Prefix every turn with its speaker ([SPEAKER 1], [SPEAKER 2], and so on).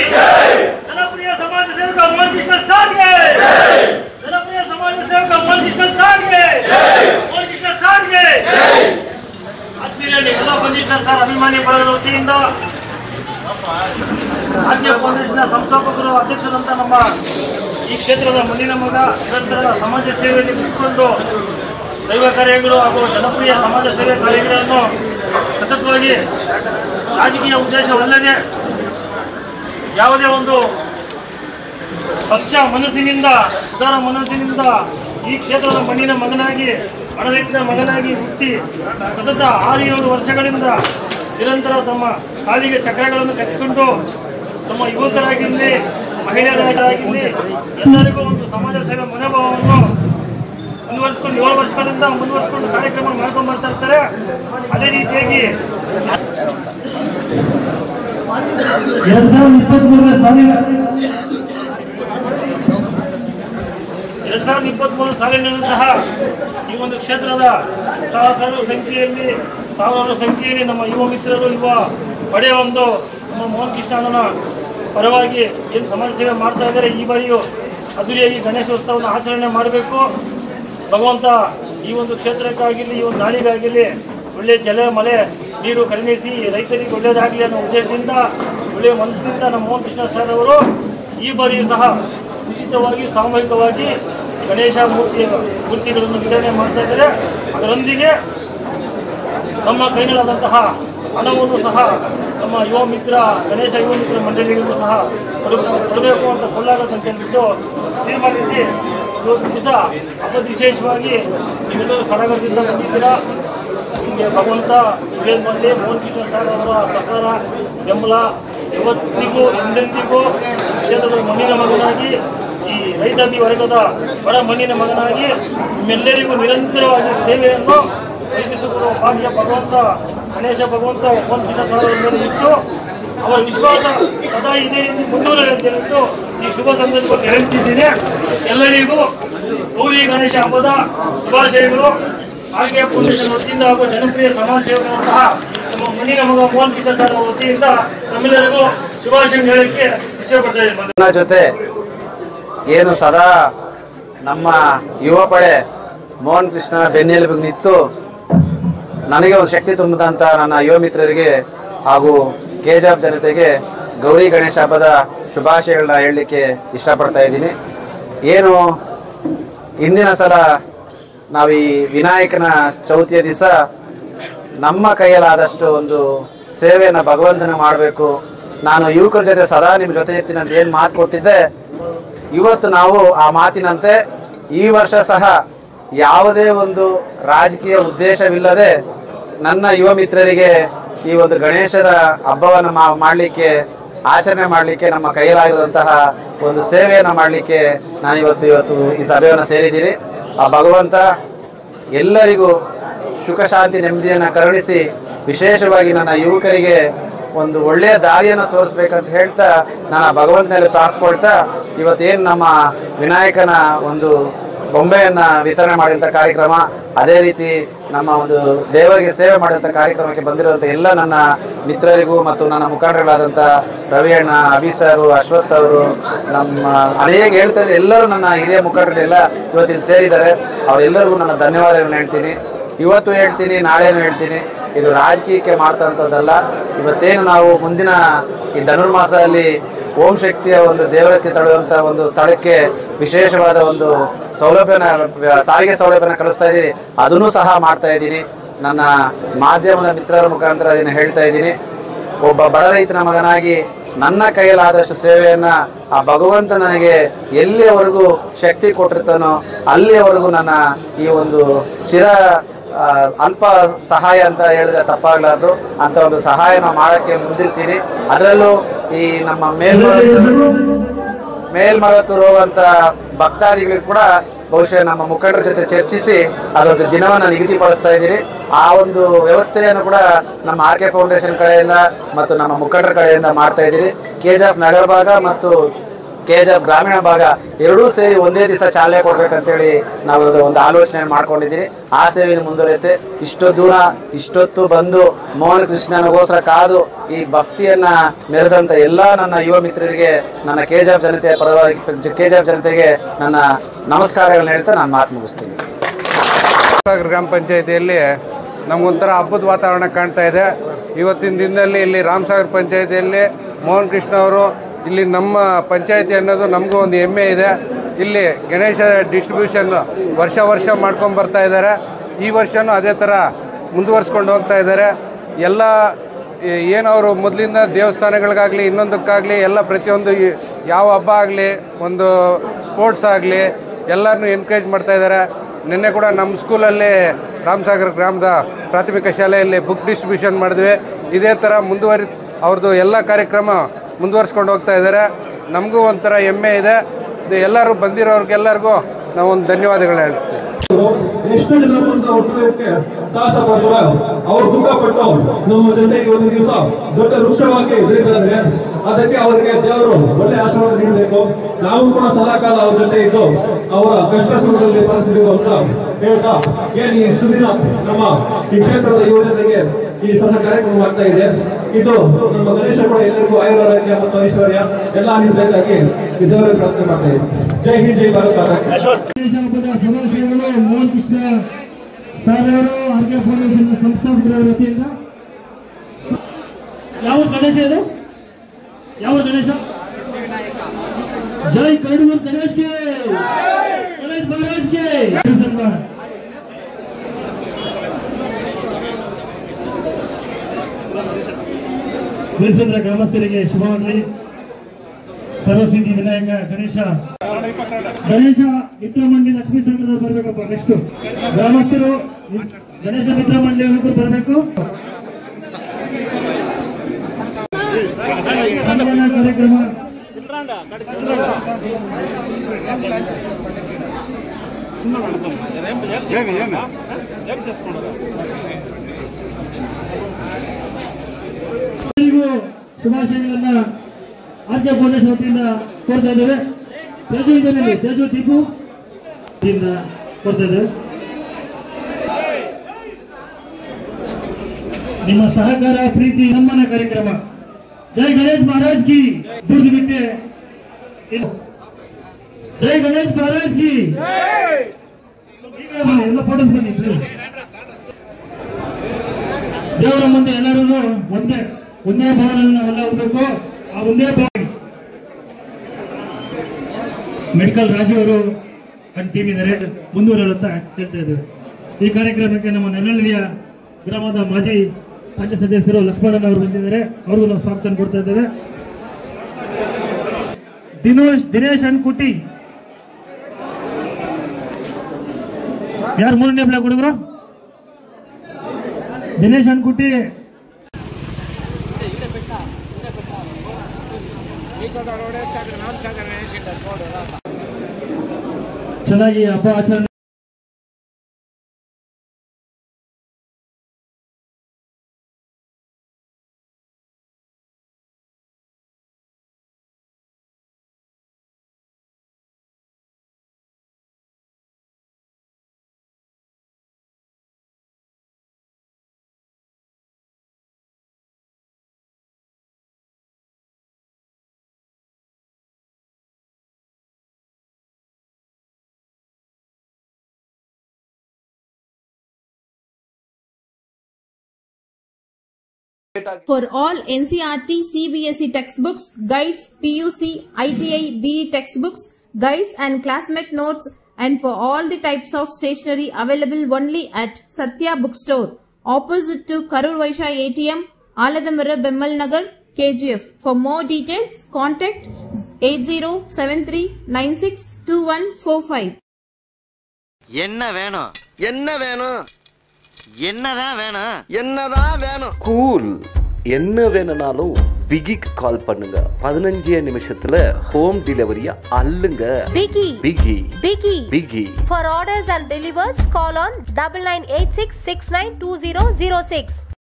[SPEAKER 1] ಜನಪ್ರಿಯ ಸಮಾಜ ಸೇವಕ ಮೋಹನ್ ಕೃಷ್ಣ ಸಾರ್ಗೆ ಜನಪ್ರಿಯ ಸಮಾಜ ಸೇವಕ ಮೋಹನ್ ಕೃಷ್ಣ ಸಾರ್ಗೆ ಮೋಹನ್ ಕೃಷ್ಣ ಸಾರ್ಗೆ ಆತ್ಮೀಯರಲ್ಲಿ ಎಲ್ಲ ಬಂದಿದ್ದ ಸರ್ ಅಭಿಮಾನಿ ಬಳಗದ ವತಿಯಿಂದ ಆದ್ಯ ಕಾಂಗ್ರೆಸ್ನ ಸಂಸ್ಥಾಪಕರು ಅಧ್ಯಕ್ಷರಂತ ನಮ್ಮ ಈ ಕ್ಷೇತ್ರದ ಮುಂದಿನ ಮಗ ನಿರಂತರ ಸಮಾಜ ಸೇವೆಯಲ್ಲಿ ಮುಗಿಸಿಕೊಂಡು ದೈವ ಕಾರ್ಯಗಳು ಹಾಗೂ ಜನಪ್ರಿಯ ಸಮಾಜ ಸೇವೆ ಕಾರ್ಯಗಳನ್ನು ಸತತವಾಗಿ ರಾಜಕೀಯ ಉದ್ದೇಶವಲ್ಲದೆ ಯಾವುದೇ ಒಂದು ಸ್ವಚ್ಛ ಮನಸ್ಸಿನಿಂದ ಉದಾರ ಮನಸ್ಸಿನಿಂದ ಈ ಕ್ಷೇತ್ರದ ಮಣ್ಣಿನ ಮಗನಾಗಿ ಹಣದೈತಿನ ಮಗನಾಗಿ ಹುಟ್ಟಿ ಸತತ ಆರು ಏಳು ವರ್ಷಗಳಿಂದ ನಿರಂತರ ತಮ್ಮ ಕಾಲಿಗೆ ಚಕ್ರಗಳನ್ನು ಕಟ್ಟಿಕೊಂಡು ತಮ್ಮ ಯುವಕರಾಗಿರಲಿ ಮಹಿಳೆಯರಾಗಿರಲಿ ಎಲ್ಲರಿಗೂ ಒಂದು ಸಮಾಜ ಸೇವೆ ಮನೋಭಾವವನ್ನು ಮುಂದುವರಿಸ್ಕೊಂಡು ಏಳು ವರ್ಷಗಳಿಂದ ಮುಂದುವರಿಸ್ಕೊಂಡು ಕಾರ್ಯಕ್ರಮ ಮಾಡ್ಕೊಂಡು ಬರ್ತಾ ಇರ್ತಾರೆ ಅದೇ ರೀತಿಯಾಗಿ ಎರಡ್ ಸಾವಿರದ ಇಪ್ಪತ್ಮೂರನೇ ಸಾಲಿನ ಎರಡ್ ಸಾವಿರದ ಇಪ್ಪತ್ಮೂರು ಸಾಲಿನಲ್ಲೂ ಸಹ ಈ ಒಂದು ಕ್ಷೇತ್ರದ ಸಹಸ್ರಾರು ಸಂಖ್ಯೆಯಲ್ಲಿ ಸಾವಿರಾರು ಸಂಖ್ಯೆಯಲ್ಲಿ ನಮ್ಮ ಯುವ ಮಿತ್ರರು ಯುವ ಪಡೆಯ ಒಂದು ನಮ್ಮ ಮೋಹನ್ ಕೃಷ್ಣ ಅಣ್ಣನ ಪರವಾಗಿ ಏನು ಸಮಾಜ ಸೇವೆ ಮಾಡ್ತಾ ಇದ್ದಾರೆ ಈ ಬಾರಿಯೂ ಅದ್ದೂರಿಯಾಗಿ ಗಣೇಶೋತ್ಸವವನ್ನು ಆಚರಣೆ ಮಾಡಬೇಕು ಭಗವಂತ ಈ ಒಂದು ಕ್ಷೇತ್ರಕ್ಕಾಗಿರಲಿ ಈ ಒಂದು ನಾಡಿಗಾಗಿರಲಿ ಒಳ್ಳೆಯ ಜಲ ಮಳೆ ನೀರು ಕರುಣಿಸಿ ರೈತರಿಗೆ ಒಳ್ಳೆಯದಾಗಲಿ ಅನ್ನೋ ಉದ್ದೇಶದಿಂದ ಒಳ್ಳೆಯ ಮನಸ್ಸಿನಿಂದ ನಮ್ಮ ಮೋಹನ್ ಕೃಷ್ಣ ಸರ್ ಅವರು ಈ ಬಾರಿಯೂ ಸಹ ಉಚಿತವಾಗಿ ಸಾಮೂಹಿಕವಾಗಿ ಗಣೇಶ ಮೂರ್ತಿಯ ಮೂರ್ತಿಗಳನ್ನು ವಿತರಣೆ ಮಾಡ್ತಾ ಇದ್ದಾರೆ ಅದರೊಂದಿಗೆ ನಮ್ಮ ಕೈನಲ್ಲಾದಂತಹ ಹಣವನ್ನು ಸಹ ನಮ್ಮ ಯುವ ಮಿತ್ರ ಗಣೇಶ ಯುವ ಮಿತ್ರ ಮಂಡಳಿಗಳಿಗೂ ಸಹ ಕೊಡ- ಕೊಡಬೇಕು ಅಂತ ಕೊಳ್ಳಾಗತ್ತೆ ಅಂತ ಹೇಳ್ಬಿಟ್ಟು ತೀರ್ಮಾನಿಸಿ ಇವತ್ತು ದಿವಸ ಹಬ್ಬದ ವಿಶೇಷವಾಗಿ ನೀವೆಲ್ಲರೂ ಸಡಗರದಿಂದ ಬಂದಿದ್ದೀರಾ ನಿಮಗೆ ಭಗವಂತ ಒಳ್ಳೇದು ಮಾಡಲಿ ಮೋಹನ್ ಕೃಷ್ಣ ಸರ್ ಅವರ ಸಹಕಾರ ಬೆಂಬಲ ಯಾವತ್ತಿಗೂ ಎಂದೆಂದಿಗೂ ಈ ಕ್ಷೇತ್ರದ ಮಣ್ಣಿನ ಮಗನಾಗಿ ಈ ರೈತಾಪಿ ವರ್ಗದ ಬಡ ಮಣ್ಣಿನ ಮಗನಾಗಿ ನಿಮ್ಮೆಲ್ಲರಿಗೂ ನಿರಂತರವಾಗಿ ಸೇವೆಯನ್ನು ಕಲ್ಪಿಸಿಕೊಡುವ ಭಾಗ್ಯ ಭಗವಂತ ಗಣೇಶ ಭಗವಂತ ಮೋಹನ್ ಕೃಷ್ಣ ಸರ್ ಅವರ ಮೇಲೆ ಇಟ್ಟು ಅವರ ವಿಶ್ವಾಸ ಸದಾ ಇದೇ ರೀತಿ ಮುಂದುವರೆಯಲಿ ಅಂತ ಹೇಳ್ಬಿಟ್ಟು ಈ ಶುಭ ಸಂದರ್ಭದಲ್ಲಿ ಹೇಳ್ತಿದ್ದೀನಿ ಎಲ್ಲರಿಗೂ ಗೌರಿ ಗಣೇಶ ಹಬ್ಬದ ಶುಭಾಶಯಗಳು ಹಾಗೆ ಫೌಂಡೇಶನ್ ವತಿಯಿಂದ ಹಾಗೂ ಜನಪ್ರಿಯ ಸಮಾಜ ಸೇವಕರಂತಹ ನಮ್ಮ ಮಣ್ಣಿನ ಮಗ ಮೋಹನ್ ಕೃಷ್ಣ ಸರ್ ಅವರ ವತಿಯಿಂದ ನಮ್ಮೆಲ್ಲರಿಗೂ ಶುಭಾಶಯ ಹೇಳಲಿಕ್ಕೆ ಇಷ್ಟಪಡ್ತಾ ಇದ್ದೀನಿ
[SPEAKER 2] ನನ್ನ ಜೊತೆ ಏನು ಸದಾ ನಮ್ಮ ಯುವ ಪಡೆ ಮೋಹನ್ ಕೃಷ್ಣನ ಬೆನ್ನೆಲುಬಿಗೆ ನಿಂತು ನನಗೆ ಒಂದು ಶಕ್ತಿ ತುಂಬಿದಂಥ ನನ್ನ ಯುವ ಮಿತ್ರರಿಗೆ ಹಾಗೂ ಕೆಜಾಬ್ ಜನತೆಗೆ ಗೌರಿ ಗಣೇಶ ಹಬ್ಬದ ಶುಭಾಶಯಗಳನ್ನ ಹೇಳಲಿಕ್ಕೆ ಇಷ್ಟಪಡ್ತಾ ಇದ್ದೀನಿ ಏನು ಇಂದಿನ ಸಲ ನಾವು ಈ ವಿನಾಯಕನ ಚೌತಿಯ ದಿವಸ ನಮ್ಮ ಕೈಯಲ್ಲಾದಷ್ಟು ಒಂದು ಸೇವೆಯನ್ನು ಭಗವಂತನ ಮಾಡಬೇಕು ನಾನು ಯುವಕರ ಜೊತೆ ಸದಾ ನಿಮ್ಮ ಜೊತೆ ಇರ್ತೀನಿ ಅಂತ ಏನು ಮಾತು ಕೊಟ್ಟಿದ್ದೆ ಇವತ್ತು ನಾವು ಆ ಮಾತಿನಂತೆ ಈ ವರ್ಷ ಸಹ ಯಾವುದೇ ಒಂದು ರಾಜಕೀಯ ಉದ್ದೇಶವಿಲ್ಲದೆ ನನ್ನ ಯುವ ಮಿತ್ರರಿಗೆ ಈ ಒಂದು ಗಣೇಶದ ಹಬ್ಬವನ್ನು ಮಾ ಮಾಡಲಿಕ್ಕೆ ಆಚರಣೆ ಮಾಡಲಿಕ್ಕೆ ನಮ್ಮ ಕೈಯಲ್ಲಾಗಿರುವಂತಹ ಒಂದು ಸೇವೆಯನ್ನು ಮಾಡಲಿಕ್ಕೆ ನಾನು ಇವತ್ತು ಇವತ್ತು ಈ ಸಭೆಯನ್ನು ಸೇರಿದ್ದೀನಿ ಆ ಭಗವಂತ ಎಲ್ಲರಿಗೂ ಸುಖ ಶಾಂತಿ ನೆಮ್ಮದಿಯನ್ನು ಕರುಣಿಸಿ ವಿಶೇಷವಾಗಿ ನನ್ನ ಯುವಕರಿಗೆ ಒಂದು ಒಳ್ಳೆಯ ದಾರಿಯನ್ನು ತೋರಿಸ್ಬೇಕಂತ ಹೇಳ್ತಾ ನಾನು ಆ ಭಗವಂತನಲ್ಲಿ ಪ್ರಾರ್ಥಿಸ್ಕೊಳ್ತಾ ಇವತ್ತೇನು ನಮ್ಮ ವಿನಾಯಕನ ಒಂದು ಬೊಂಬೆಯನ್ನು ವಿತರಣೆ ಮಾಡಿದಂಥ ಕಾರ್ಯಕ್ರಮ ಅದೇ ರೀತಿ ನಮ್ಮ ಒಂದು ದೇವರಿಗೆ ಸೇವೆ ಮಾಡಿದಂಥ ಕಾರ್ಯಕ್ರಮಕ್ಕೆ ಬಂದಿರುವಂಥ ಎಲ್ಲ ನನ್ನ ಮಿತ್ರರಿಗೂ ಮತ್ತು ನನ್ನ ಮುಖಂಡರುಗಳಾದಂಥ ರವಿ ಅಣ್ಣ ಅಭಿಸರು ಅಶ್ವಥ್ ಅವರು ನಮ್ಮ ಅನೇಕ ಹೇಳ್ತಾರೆ ಎಲ್ಲರೂ ನನ್ನ ಹಿರಿಯ ಮುಖಂಡರೆಲ್ಲ ಇವತ್ತಿಲ್ಲಿ ಸೇರಿದ್ದಾರೆ ಅವರೆಲ್ಲರಿಗೂ ನನ್ನ ಧನ್ಯವಾದಗಳನ್ನ ಹೇಳ್ತೀನಿ ಇವತ್ತು ಹೇಳ್ತೀನಿ ನಾಳೆನೂ ಹೇಳ್ತೀನಿ ಇದು ರಾಜಕೀಯಕ್ಕೆ ಮಾಡ್ತಂಥದ್ದಲ್ಲ ಇವತ್ತೇನು ನಾವು ಮುಂದಿನ ಈ ಧನುರ್ಮಾಸದಲ್ಲಿ ಓಂ ಶಕ್ತಿಯ ಒಂದು ದೇವರಕ್ಕೆ ತಳುವಂಥ ಒಂದು ಸ್ಥಳಕ್ಕೆ ವಿಶೇಷವಾದ ಒಂದು ಸೌಲಭ್ಯನ ಸಾರಿಗೆ ಸೌಲಭ್ಯನ ಕಳಿಸ್ತಾ ಇದ್ದೀನಿ ಅದನ್ನು ಸಹ ಮಾಡ್ತಾ ಇದ್ದೀನಿ ನನ್ನ ಮಾಧ್ಯಮದ ಮಿತ್ರರ ಮುಖಾಂತರ ಅದನ್ನು ಹೇಳ್ತಾ ಇದ್ದೀನಿ ಒಬ್ಬ ಬಡ ರೈತನ ಮಗನಾಗಿ ನನ್ನ ಕೈಯಲ್ಲಾದಷ್ಟು ಸೇವೆಯನ್ನ ಆ ಭಗವಂತ ನನಗೆ ಎಲ್ಲಿಯವರೆಗೂ ಶಕ್ತಿ ಕೊಟ್ಟಿರ್ತಾನೋ ಅಲ್ಲಿಯವರೆಗೂ ನನ್ನ ಈ ಒಂದು ಚಿರ ಆ, ಅಲ್ಪ ಸಹಾಯ ಅಂತ ಹೇಳಿದ್ರೆ ತಪ್ಪಾಗಲಾರ್ದು ಅಂತ ಒಂದು ಸಹಾಯನ ಮಾಡೋಕ್ಕೆ ಮುಂದಿರ್ತೀನಿ ಅದರಲ್ಲೂ ಈ ನಮ್ಮ ಮೇಲ್ಮರತ್ತೂರು ಮೇಲ್ಮರತ್ತೂರು ಹೋಗುವಂಥ ಭಕ್ತಾದಿಗಳಿಗೆ ಕೂಡ ಬಹುಶಃ ನಮ್ಮ ಮುಖಂಡರ ಜೊತೆ ಚರ್ಚಿಸಿ ಅದೊಂದು ದಿನವನ್ನು ನಿಗದಿಪಡಿಸ್ತಾ ಇದ್ದೀರಿ ಆ ಒಂದು ವ್ಯವಸ್ಥೆಯನ್ನು ಕೂಡ ನಮ್ಮ ಆರ್ ಕೆ ಫೌಂಡೇಶನ್ ಕಡೆಯಿಂದ ಮತ್ತು ನಮ್ಮ ಮುಖಂಡರ ಕಡೆಯಿಂದ ಮಾಡ್ತಾ ಇದ್ದೀರಿ ಕೆ ಜಿ ಎಫ್ ನಗರ ಭಾಗ ಮತ್ತು ಕೆ ಜಿ ಎಫ್ ಗ್ರಾಮೀಣ ಭಾಗ ಎರಡೂ ಸೇರಿ ಒಂದೇ ದಿವಸ ಚಾಲನೆ ಕೊಡ್ಬೇಕಂತೇಳಿ ನಾವು ಅದು ಒಂದು ಆಲೋಚನೆ ಮಾಡ್ಕೊಂಡಿದ್ದೀರಿ ಆ ಸೇವೆಯನ್ನು ಮುಂದುವರಿಯುತ್ತೆ ಇಷ್ಟು ದೂರ ಇಷ್ಟೊತ್ತು ಬಂದು ಮೋಹನ್ ಕೃಷ್ಣನಿಗೋಸ್ಕರ ಕಾದು ಈ ಭಕ್ತಿಯನ್ನ ಮೆರೆದಂತ ಎಲ್ಲ ನನ್ನ ಯುವ ಮಿತ್ರರಿಗೆ ನನ್ನ ಕೆ ಜಿ ಎಫ್ ಜನತೆಯ ಪರವಾಗಿ ಕೆ ಜಿ ಎಫ್ ಜನತೆಗೆ ನನ್ನ ನಮಸ್ಕಾರಗಳನ್ನ ಹೇಳ್ತಾ ನಾನು ಮಾತು ಮುಗಿಸ್ತೀನಿ
[SPEAKER 3] ಸಾಗರ ಗ್ರಾಮ ಪಂಚಾಯತಿಯಲ್ಲಿ ನಮಗೊಂಥರ ಹಬ್ಬದ ವಾತಾವರಣ ಕಾಣ್ತಾ ಇದೆ ಇವತ್ತಿನ ದಿನದಲ್ಲಿ ಇಲ್ಲಿ ರಾಮಸಾಗರ ಪಂಚಾಯತಿಯಲ್ಲಿ ಮೋಹನ್ ಕೃಷ್ಣ ಅವರು ಇಲ್ಲಿ ನಮ್ಮ ಪಂಚಾಯತಿ ಅನ್ನೋದು ನಮಗೂ ಒಂದು ಹೆಮ್ಮೆ ಇದೆ ಇಲ್ಲಿ ಗಣೇಶ ಡಿಸ್ಟ್ರಿಬ್ಯೂಷನ್ ವರ್ಷ ವರ್ಷ ಮಾಡ್ಕೊಂಡು ಬರ್ತಾ ಇದ್ದಾರೆ ಈ ವರ್ಷನೂ ಅದೇ ಥರ ಮುಂದುವರ್ಸ್ಕೊಂಡು ಹೋಗ್ತಾ ಇದ್ದಾರೆ ಎಲ್ಲ ಏನು ಅವರು ಮೊದಲಿಂದ ದೇವಸ್ಥಾನಗಳಿಗಾಗಲಿ ಇನ್ನೊಂದಕ್ಕಾಗಲಿ ಎಲ್ಲ ಪ್ರತಿಯೊಂದು ಈ- ಯಾವ ಹಬ್ಬ ಆಗಲಿ ಒಂದು ಸ್ಪೋರ್ಟ್ಸ್ ಆಗಲಿ ಎಲ್ಲರನ್ನೂ ಎನ್ಕರೇಜ್ ಮಾಡ್ತಾ ಇದ್ದಾರೆ ನಿನ್ನೆ ಕೂಡ ನಮ್ಮ ಸ್ಕೂಲಲ್ಲಿ ರಾಮಸಾಗರ ಗ್ರಾಮದ ಪ್ರಾಥಮಿಕ ಶಾಲೆಯಲ್ಲಿ ಬುಕ್ ಡಿಸ್ಟ್ರಿಬ್ಯೂಷನ್ ಮಾಡಿದ್ವಿ ಇದೇ ಥರ ಮುಂದುವರಿ ಅವ್ರದ್ದು ಎಲ್ಲ ಕಾರ್ಯಕ್ರಮ ಮುಂದುವರ್ಸ್ಕೊಂಡು ಹೋಗ್ತಾ ಇದ್ದಾರೆ ನಮಗೂ ಒಂಥರ ಹೆಮ್ಮೆ ಇದೆ ಇದು ಎಲ್ಲರೂ ಬಂದಿರೋರ್ಗೆಲ್ಲರಿಗೂ ನಾವು ಒಂದು ಧನ್ಯವಾದಗಳು ಹೇಳ್ತೀವಿ
[SPEAKER 4] ಎಷ್ಟು ಜನ ಬಂದು ಅವ್ರ ಸೇವೆಗೆ ಸಾಹಸ ಪಡ್ತಾರೆ ಅವ್ರು ದುಃಖ ಪಟ್ಟು ನಮ್ಮ ಜೊತೆಗೆ ಒಂದು ದಿವಸ ದೊಡ್ಡ ವೃಕ್ಷವಾಗಿ ಬೆಳೀತಾರೆ ಅದಕ್ಕೆ ಅವರಿಗೆ ದೇವರು ಒಳ್ಳೆ ಆಶೀರ್ವಾದ ನೀಡಬೇಕು ನಾವು ಕೂಡ ಸದಾಕಾಲ ಅವ್ರ ಜೊತೆ ಇದ್ದು ಅವರ ಕಷ್ಟ ಸುಖದಲ್ಲಿ ಪರಿಸ್ಥಿತಿ ಅಂತ ಹೇಳ್ತಾ ಏನ್ ಈ ಸುದಿನ ನಮ್ಮ ಈ ಕ್ಷೇತ್ರದ ಯುವಜನೆಗೆ ಈ ಸಣ್ಣ ಕಾರ್ಯಕ್ರಮ ಆಗ್ತಾ ಇದೆ ಇದು ನಮ್ಮ ಗಣೇಶ ಕೂಡ ಎಲ್ಲರಿಗೂ ಆಯುರಾರೋಗ್ಯ ಮತ್ತು ಐಶ್ವರ್ಯ ಎಲ್ಲ ನೀಡಬೇಕಾಗಿ ಈ ದೇವರ ಪ್ರಾರ್ಥನೆ ಮಾಡ್ತಾ ಇದ್ದೀನಿ ಜೈ ಹಿಂದ್ ಜೈ ಭಾರತ್ ಮಾತಾ ಕಿ.
[SPEAKER 5] ಗಣೇಶ ಹಬ್ಬದ ಶುಭಾಶಯಗಳು ಮೋಹನ್ ಕೃಷ್ಣ ಸಾರವರು ಆರ್ಕೆ ಫೌಂಡೇಶನ್ ಸಂಸ್ಥಾಪಕರ ವತಿಯಿಂದ ಯಾವ ಗಣೇಶ ಇದು ಯಾವ ಗಣೇಶ ಜೈ ಕರಡುಮೂರ್ ಗಣೇಶ್ಗೆ ಗಣೇಶ್ ಮಹಾರಾಜ್ಗೆ ಸನ್ಮಾನ ಬೀರಸಂದ್ರ ಗ್ರಾಮಸ್ಥರಿಗೆ ಶುಭವಾಗಲಿ ಸರ್ವಸಿದ್ಧಿ ವಿನಾಯಕ ಗಣೇಶ ಗಣೇಶ ಮಿತ್ರ ಮಂಡಳಿ ಲಕ್ಷ್ಮೀ ಸಂಘದವ್ರು ಬರ್ಬೇಕಪ್ಪ ನೆಕ್ಸ್ಟ್ ಗ್ರಾಮಸ್ಥರು ಗಣೇಶ ಮಿತ್ರ ಮಂಡಳಿ ಒಬ್ಬರು ಬರಬೇಕು ಸನ್ಮಾನ ಕಾರ್ಯಕ್ರಮ ಎಲ್ಲರಿಗೂ ಶುಭಾಶಯಗಳನ್ನ ಆರ್ ಕೆ ಫೌಂಡೇಶನ್ ವತಿಯಿಂದ ಕೋರ್ತಾ ಇದ್ದೇವೆ ತೇಜು ಇದರಲ್ಲಿ ತೇಜು ದೀಪು ಇಂದ ಕೋರ್ತಾ ಇದ್ದೇವೆ ನಿಮ್ಮ ಸಹಕಾರ ಪ್ರೀತಿ ಸನ್ಮಾನ ಕಾರ್ಯಕ್ರಮ ಜೈ ಗಣೇಶ್ ಮಹಾರಾಜ್ ಕಿ ಬೂರ್ದು ಬಿಟ್ಟೆ ಇದು. ಜೈ ಗಣೇಶ್ ಮಹಾರಾಜ್ ಕಿ ಈ ಕಡೆ ಬನ್ನಿ ಎಲ್ಲ ಫೋಟೋಸ್ ಬನ್ನಿ please. ದೇವರ ಮುಂದೆ ಎಲ್ಲರೂ ಒಂದೇ ಒಂದೇ ಭಾವನೆಯಲ್ಲಿ ನಾವೆಲ್ಲ ಹೋಗ್ಬೇಕು ಆ ಒಂದೇ ಭಾವನೆ ಮೆಡಿಕಲ್ ರಾಜು ಅವರು ಅಂಡ್ ಟೀಮ್ ಇದ್ದಾರೆ ಮುಂದುವರೆಯಲು ಅಂತ ಹೇಳ್ತಾ ಇದ್ದೇವೆ ಈ ಕಾರ್ಯಕ್ರಮಕ್ಕೆ ನಮ್ಮ ನೆಲ್ಲಳ್ಳಿಯ ಗ್ರಾಮದ ಮಾಜಿ ಪಂಚಾಯತ್ ಸದಸ್ಯರು ಲಕ್ಷ್ಮಣನ್ ಅವರು ಬಂದಿದ್ದಾರೆ ಅವ್ರಿಗೂ ನಾವು ಸ್ವಾಗತ ಕೊಡ್ತಾ ಇದ್ದೇವೆ ದಿನೇಶ್ ದಿನೇಶ್ ಅನ್ಕುಟಿ ಯಾರು ಮೂರನೇ ಪ್ಲೇ ಹುಡುಗರು ದಿನೇಶ್ ಅನ್ಕುಟಿ ಚೆನ್ನಾಗಿ ಹಬ್ಬ ಆಚರಣೆ
[SPEAKER 6] For all NCRT CBSE textbooks, guides, PUC, ITI, BE textbooks, guides and classmate notes and for all the types of stationery available only at Satya Bookstore, opposite to Karur Vaisha ATM, Aladamara Bemmal Nagar, KGF. For more details, contact 8073962145.
[SPEAKER 7] என்ன வேணும் என்ன வேணும் என்னதான் வேணும்
[SPEAKER 8] என்னதான் வேணும்
[SPEAKER 9] cool என்ன வேணும்னாலும் பிகிக்கு கால் பண்ணுங்க பதினஞ்சே நிமிஷத்துல ஹோம் டெலிவரியா அள்ளுங்க
[SPEAKER 10] Biggie.
[SPEAKER 9] பிகி
[SPEAKER 10] Biggie.
[SPEAKER 9] பிகி
[SPEAKER 10] For orders and delivers, call on double nine eight six six nine two zero zero six.